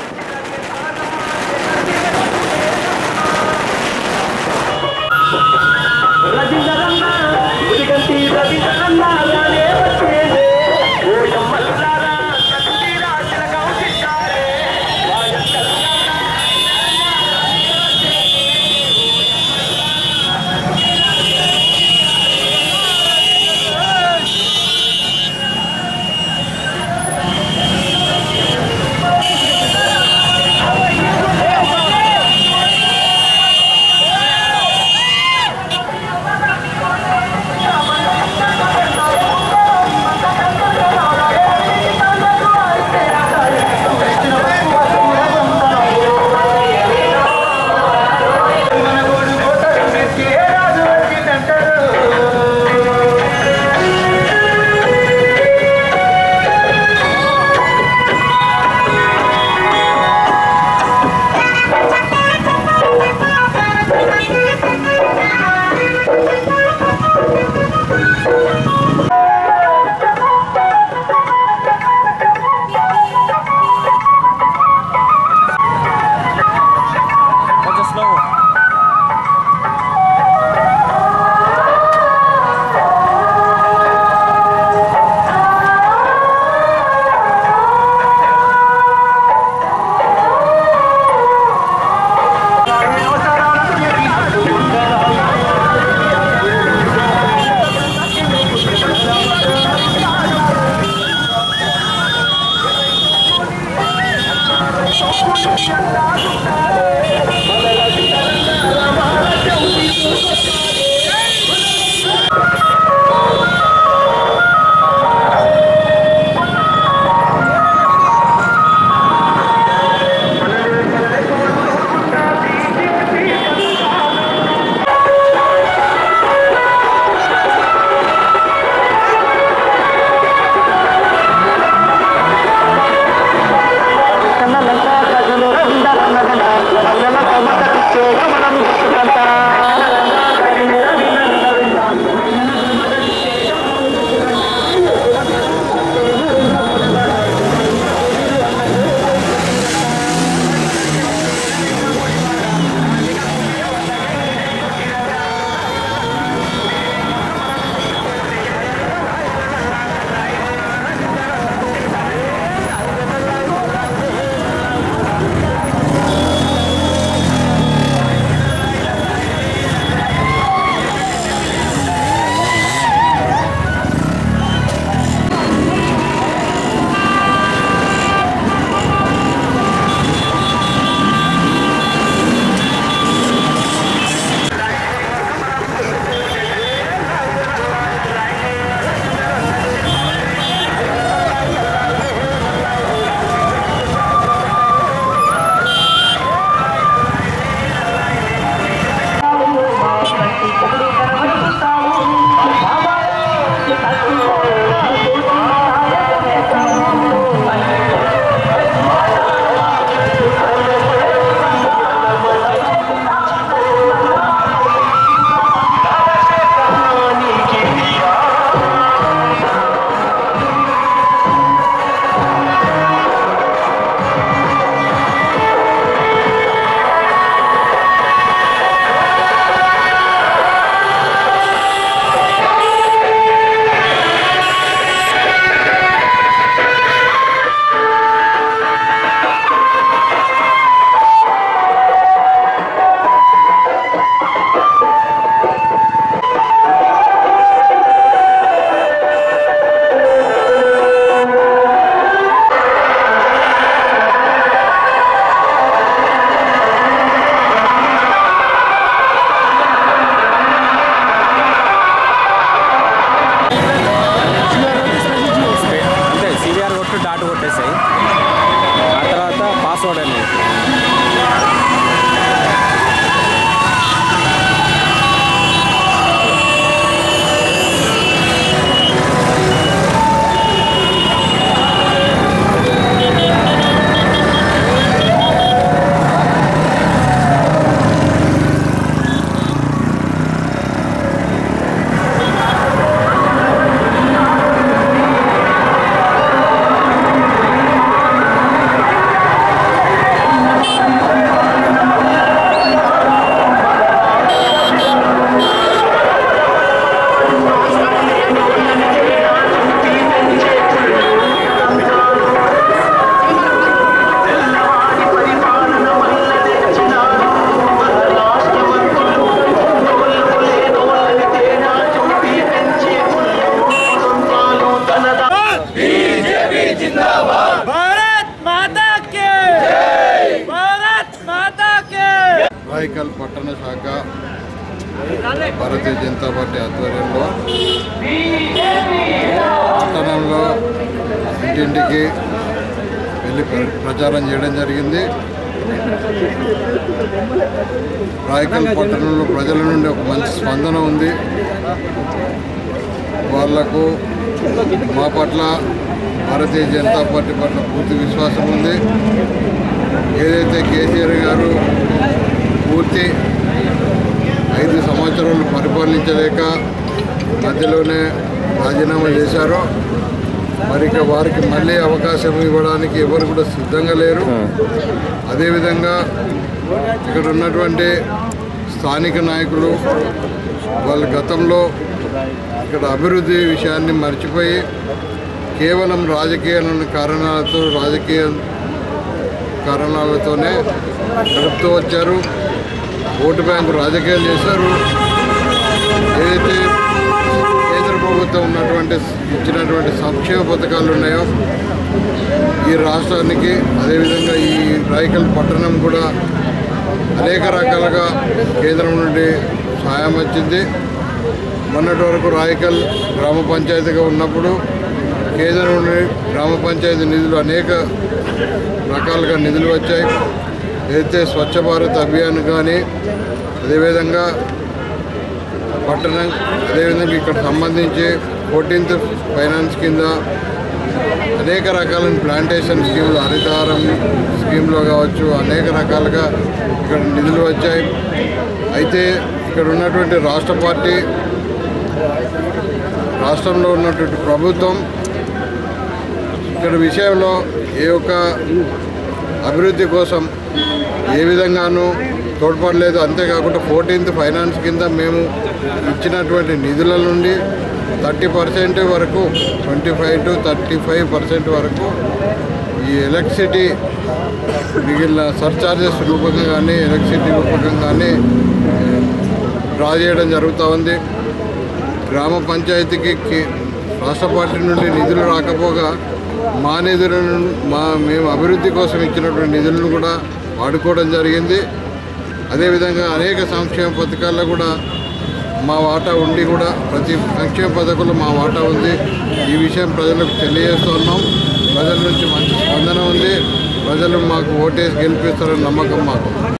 కొంచెం స్లో అంతే సివిఆర్ కొట్టు డాట్ కొట్టేసాయి ఆ తర్వాత పాస్వర్డ్ అనేది ఆ భారత్ మాతా కే భారత్ మాతా కే రాయకల్ పట్టణ శాఖ భారతీయ జనతా పార్టీ ఆధ్వర్యంలో పట్టణంలో ఇంటింటికి వెళ్ళి ప్ర- ప్రచారం చేయడం జరిగింది రాయకల్ పట్టణంలో ప్రజల నుండి ఒక మంచి స్పందన ఉంది వాళ్లకు మా పట్ల భారతీయ జనతా పార్టీ పట్ల పూర్తి విశ్వాసం ఉంది ఏదైతే కేసీఆర్ గారు పూర్తి ఐదు సంవత్సరాలు పరిపాలించలేక మధ్యలోనే రాజీనామా చేశారో మరి ఇక వారికి మళ్ళీ అవకాశం ఇవ్వడానికి ఎవరు కూడా సిద్ధంగా లేరు అదేవిధంగా ఇక్కడ ఉన్నటువంటి స్థానిక నాయకులు వాళ్ళ గతంలో ఇక్కడ అభివృద్ధి విషయాన్ని మర్చిపోయి కేవలం రాజకీయ కారణాలతో రాజకీయ కారణాలతోనే గడుపుతూ వచ్చారు ఓటు బ్యాంకు రాజకీయాలు చేశారు ఏదైతే కేంద్ర ప్రభుత్వం ఉన్నటువంటి ఇచ్చినటువంటి సంక్షేమ పథకాలు ఉన్నాయో ఈ రాష్ట్రానికి అదేవిధంగా ఈ రాయకల్ పట్టణం కూడా అనేక రకాలుగా కేంద్రం నుండి సహాయం వచ్చింది మొన్నటి వరకు రాయకల్ గ్రామ పంచాయతీగా ఉన్నప్పుడు కేంద్రం నుండి గ్రామ పంచాయతీ నిధులు అనేక రకాలుగా నిధులు వచ్చాయి ఏదైతే స్వచ్ఛ భారత్ అభియాన్ కానీ అదేవిధంగా పట్టణం అదేవిధంగా ఇక్కడ సంబంధించి ఫోర్టీన్త్ ఫైనాన్స్ కింద అనేక రకాలైన ప్లాంటేషన్ స్కీములు హరితహారం స్కీమ్లో కావచ్చు అనేక రకాలుగా ఇక్కడ నిధులు వచ్చాయి అయితే ఇక్కడ ఉన్నటువంటి రాష్ట్ర పార్టీ రాష్ట్రంలో ఉన్నటువంటి ప్రభుత్వం ఇక్కడ విషయంలో ఏ ఒక్క అభివృద్ధి కోసం ఏ విధంగానూ తోడ్పడలేదు అంతేకాకుండా ఫోర్టీన్త్ ఫైనాన్స్ కింద మేము ఇచ్చినటువంటి నిధుల నుండి థర్టీ పర్సెంట్ వరకు twenty five to thirty five percent వరకు ఈ ఎలక్ట్రిసిటీ మిగిలిన సర్చార్జెస్ రూపంగా కానీ ఎలక్ట్రిసిటీ రూపకంగా కానీ డ్రా చేయడం జరుగుతూ ఉంది గ్రామ పంచాయతీకి కి- రాష్ట్ర పార్టీ నుండి నిధులు రాకపోగా మా నిధులను మా మేము అభివృద్ధి కోసం ఇచ్చినటువంటి నిధులను కూడా వాడుకోవడం జరిగింది అదేవిధంగా అనేక సంక్షేమ పథకాల్లో కూడా మా వాటా ఉండి కూడా ప్రతి సంక్షేమ పథకంలో మా వాటా ఉంది ఈ విషయం ప్రజలకు తెలియజేస్తున్నాం ప్రజల నుంచి మంచి స్పందన ఉంది ప్రజలు మాకు ఓటేసి గెలిపిస్తారని నమ్మకం మాకు